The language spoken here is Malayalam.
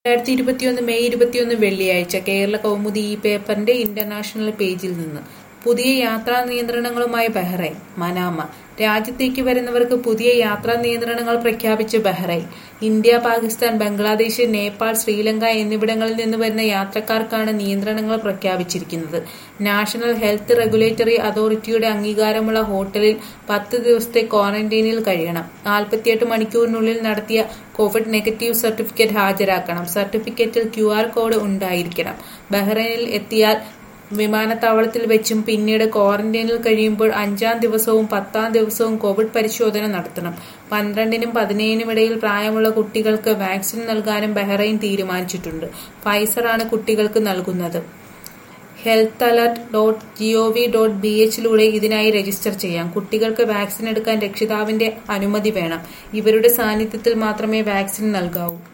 രണ്ടായിരത്തി ഇരുപത്തിയൊന്ന് മെയ് ഇരുപത്തിയൊന്ന് വെള്ളിയാഴ്ച കേരള കൗമുദി ഈ പേപ്പറിന്റെ ഇന്റർനാഷണൽ പേജിൽ നിന്ന് പുതിയ യാത്രാ നിയന്ത്രണങ്ങളുമായി ബഹ്റൈൻ മനാമ രാജ്യത്തേക്ക് വരുന്നവർക്ക് പുതിയ യാത്രാ നിയന്ത്രണങ്ങൾ പ്രഖ്യാപിച്ച് ബഹ്റൈൻ ഇന്ത്യ പാകിസ്ഥാൻ ബംഗ്ലാദേശ് നേപ്പാൾ ശ്രീലങ്ക എന്നിവിടങ്ങളിൽ നിന്ന് വരുന്ന യാത്രക്കാർക്കാണ് നിയന്ത്രണങ്ങൾ പ്രഖ്യാപിച്ചിരിക്കുന്നത് നാഷണൽ ഹെൽത്ത് റെഗുലേറ്ററി അതോറിറ്റിയുടെ അംഗീകാരമുള്ള ഹോട്ടലിൽ പത്ത് ദിവസത്തെ ക്വാറന്റൈനിൽ കഴിയണം നാൽപ്പത്തിയെട്ട് മണിക്കൂറിനുള്ളിൽ നടത്തിയ കോവിഡ് നെഗറ്റീവ് സർട്ടിഫിക്കറ്റ് ഹാജരാക്കണം സർട്ടിഫിക്കറ്റിൽ ക്യു ആർ കോഡ് ഉണ്ടായിരിക്കണം ബഹ്റൈനിൽ എത്തിയാൽ വിമാനത്താവളത്തിൽ വെച്ചും പിന്നീട് ക്വാറന്റൈനിൽ കഴിയുമ്പോൾ അഞ്ചാം ദിവസവും പത്താം ദിവസവും കോവിഡ് പരിശോധന നടത്തണം പന്ത്രണ്ടിനും പതിനേഴിനും ഇടയിൽ പ്രായമുള്ള കുട്ടികൾക്ക് വാക്സിൻ നൽകാനും ബഹ്റൈൻ തീരുമാനിച്ചിട്ടുണ്ട് ഫൈസറാണ് കുട്ടികൾക്ക് നൽകുന്നത് health alert dot G O V dot B എച്ചിലൂടെ ഇതിനായി രജിസ്റ്റർ ചെയ്യാം കുട്ടികൾക്ക് വാക്സിൻ എടുക്കാൻ രക്ഷിതാവിന്റെ അനുമതി വേണം ഇവരുടെ സാന്നിധ്യത്തിൽ മാത്രമേ വാക്സിൻ നൽകാവൂ